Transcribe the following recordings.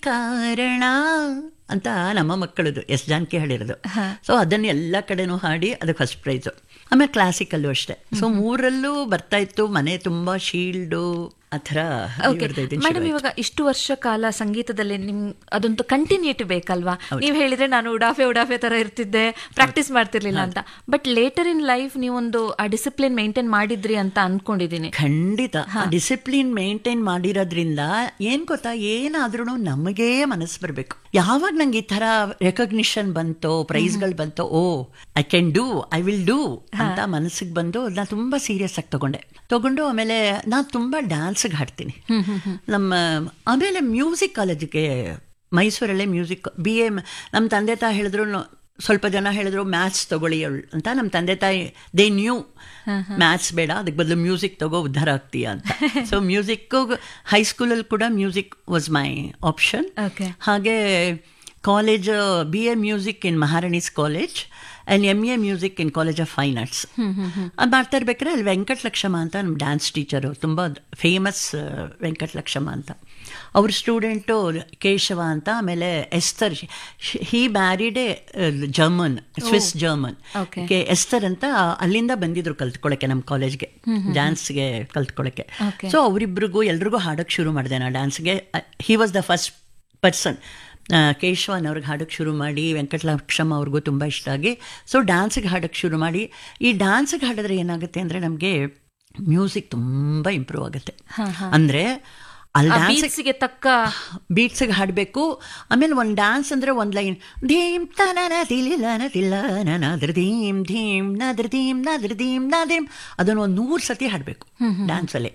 ಕಾರಣ ಅಂತ ನಮ್ಮ ಮಕ್ಕಳದು ಎಸ್ ಜಾನಕಿ ಹೇಳಿರೋದು ಸೊ ಅದನ್ನು ಎಲ್ಲ ಕಡೆನೂ ಹಾಡಿ ಅದಕ್ಕೆ ಫಸ್ಟ್ ಪ್ರೈಸು ಆಮೇಲೆ ಕ್ಲಾಸಿಕಲ್ಲು ಅಷ್ಟೇ ಸೊ ಮೂರಲ್ಲೂ ಬರ್ತಾ ಇತ್ತು ಮನೆ ತುಂಬ ಶೀಲ್ಡು ಆ ಥರ ಇವ್ರದ್ದು ಮೇಡಮ್ ಇವಾಗ ಇಷ್ಟು ವರ್ಷ ಕಾಲ ಸಂಗೀತದಲ್ಲಿ ನಿಮ್ ಅದೊಂದು ಕಂಟಿನ್ಯೂಟಿ ಬೇಕಲ್ವಾ ನೀವು ಹೇಳಿದ್ರೆ ನಾನು ಉಡಾಫೆ ಉಡಾಫೆ ತರ ಇರ್ತಿದ್ದೆ ಪ್ರಾಕ್ಟೀಸ್ ಮಾಡ್ತಿರ್ಲಿಲ್ಲ ಅಂತ ಬಟ್ ಲೇಟರ್ ಇನ್ ಲೈಫ್ ನೀವೊಂದು ಆ ಡಿಸಿಪ್ಲಿನ್ ಮೇಂಟೈನ್ ಮಾಡಿದ್ರಿ ಅಂತ ಅನ್ಕೊಂಡಿದೀನಿ ಖಂಡಿತ ಡಿಸಿಪ್ಲಿನ್ ಮೇಂಟೈನ್ ಮಾಡಿರೋದ್ರಿಂದ ಏನ್ ಗೊತ್ತಾ ಏನಾದ್ರೂ ನಮಗೇ ಮನಸ್ಸು ಬರಬೇಕು ಯಾವಾಗ ನಂಗೆ ಈ ತರ ರೆಕಗ್ನಿಷನ್ ಬಂತೋ ಪ್ರೈಸ್ಗಳು ಬಂತೋ oh I can do I will do ಅಂತ ಮನಸ್ಸಿಗೆ ಬಂದು ನಾನು ತುಂಬಾ ಸೀರಿಯಸ್ ಆಗಿ ತಗೊಂಡೆ ತಗೊಂಡು ಆಮೇಲೆ ನಾನು ತುಂಬಾ ಡ್ಯಾನ್ಸ್ಗೆ ಹಾಡ್ತೀನಿ ನಮ್ಮ ಆಮೇಲೆ ಮ್ಯೂಸಿಕ್ ಕಾಲೇಜಿಗೆ ಮೈಸೂರಲ್ಲೇ ಮ್ಯೂಸಿಕ್ ಬಿ ಎ ನಮ್ಮ ತಂದೆ ತಾಯಿ ಹೇಳಿದ್ರು ಸ್ವಲ್ಪ ಜನ ಹೇಳಿದ್ರು ಮ್ಯಾಥ್ಸ್ ತಗೊಳ್ಳಿ ಅವ್ಳು ಅಂತ ನಮ್ಮ ತಂದೆ ತಾಯಿ ದೇ ನ್ಯೂ ಮ್ಯಾಥ್ಸ್ ಬೇಡ ಅದಕ್ಕೆ ಬದಲು ಮ್ಯೂಸಿಕ್ ತಗೋ ಉದ್ಧಾರ ಆಗ್ತೀಯ ಅಂತ ಸೊ ಮ್ಯೂಸಿಕ್ಕು ಹೈಸ್ಕೂಲಲ್ಲಿ ಕೂಡ music was my option Okay. ಹಾಗೆ college B A music in Maharani's college and M A music in college of fine arts ಅದು ಮಾಡ್ತಾ ಇರ್ಬೇಕಾದ್ರೆ ಅಲ್ಲಿ ವೆಂಕಟಲಕ್ಷಮ್ಮ ಅಂತ ನಮ್ಮ ಡ್ಯಾನ್ಸ್ ಟೀಚರು ತುಂಬ ಫೇಮಸ್ ವೆಂಕಟಲಕ್ಷಮ್ಮ ಅಂತ ಅವ್ರ ಸ್ಟೂಡೆಂಟು ಕೇಶವ ಅಂತ ಆಮೇಲೆ Esther he married a German Swiss German Okay. K Esther ಅಂತ ಅಲ್ಲಿಂದ ಬಂದಿದ್ರು ಕಲ್ತ್ಕೊಳ್ಳೋಕೆ ನಮ್ಮ ಕಾಲೇಜ್ಗೆ ಡ್ಯಾನ್ಸ್ಗೆ ಕಲ್ತ್ಕೊಳ್ಳೋಕೆ Okay. ಸೊ ಅವರಿಬ್ರಿಗೂ ಎಲ್ರಿಗೂ ಹಾಡೋಕ್ಕೆ ಶುರು ಮಾಡಿದೆ ನಾನು ಡ್ಯಾನ್ಸ್ಗೆ he was the first person Keshavan ಅವ್ರಿಗೆ ಹಾಡೋಕ್ಕೆ ಶುರು ಮಾಡಿ ವೆಂಕಟಲಕ್ಷಮ್ಮ ಅವ್ರಿಗೂ ತುಂಬ ಇಷ್ಟ ಆಗಿ ಸೊ ಡ್ಯಾನ್ಸಿಗೆ ಹಾಡೋಕ್ಕೆ ಶುರು ಮಾಡಿ ಈ ಡ್ಯಾನ್ಸಿಗೆ ಹಾಡಿದ್ರೆ ಏನಾಗುತ್ತೆ ಅಂದರೆ ನಮಗೆ ಮ್ಯೂಸಿಕ್ ತುಂಬ ಇಂಪ್ರೂವ್ ಆಗುತ್ತೆ ಅಂದರೆ ಅಲ್ಲಿ ಡ್ಯಾನ್ಸ್ ಬೀಟ್ಸ್ಗೆ ತಕ್ಕ ಬೀಟ್ಸಿಗೆ ಹಾಡಬೇಕು ಆಮೇಲೆ ಒಂದು ಡ್ಯಾನ್ಸ್ ಅಂದರೆ ಒಂದು ಲೈನ್ ಧೀಮ್ ತನನ ತಿಲಿಲನ ತಿಲ್ಲನ ನಾದ್ರ ಧೀಮ್ ಧೀಮ್ ನಾದ್ರ ಧೀಮ್ ನಾದ್ರ ಧೀಮ್ ನಾದ್ರೀಮ್ ಅದನ್ನು ಒಂದು ನೂರು ಸತಿ ಹಾಡಬೇಕು ಡ್ಯಾನ್ಸಲ್ಲಿ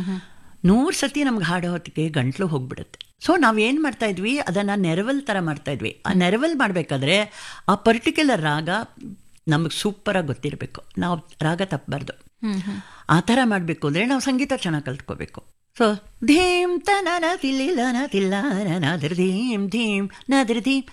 ನೂರು ಸತಿ ನಮ್ಗೆ ಹಾಡೋ ಹೊತ್ತಿಗೆ ಗಂಟ್ಲು ಹೋಗ್ಬಿಡುತ್ತೆ ಸೊ ನಾವೇನು ಮಾಡ್ತಾ ಇದ್ವಿ ಅದನ್ನು ನೆರವಲ್ ಥರ ಮಾಡ್ತಾ ಇದ್ವಿ ಆ ನೆರವಲ್ ಮಾಡಬೇಕಾದ್ರೆ ಆ ಪರ್ಟಿಕ್ಯುಲರ್ ರಾಗ ನಮಗೆ ಸೂಪರಾಗಿ ಗೊತ್ತಿರಬೇಕು ನಾವು ರಾಗ ತಪ್ಪಬಾರ್ದು ಆ ಥರ ಮಾಡಬೇಕು ಅಂದರೆ ನಾವು ಸಂಗೀತ ಚೆನ್ನಾಗಿ ಕಲ್ತ್ಕೋಬೇಕು ಸೊ ಧೀಮ್ ತನನ ತಿಲ್ಲಿಲನ ತಿಲ್ಲನ ನಾದ್ರ ಧೀಮ್ ಧೀಮ್ ನಾದ್ರ ಧೀಮ್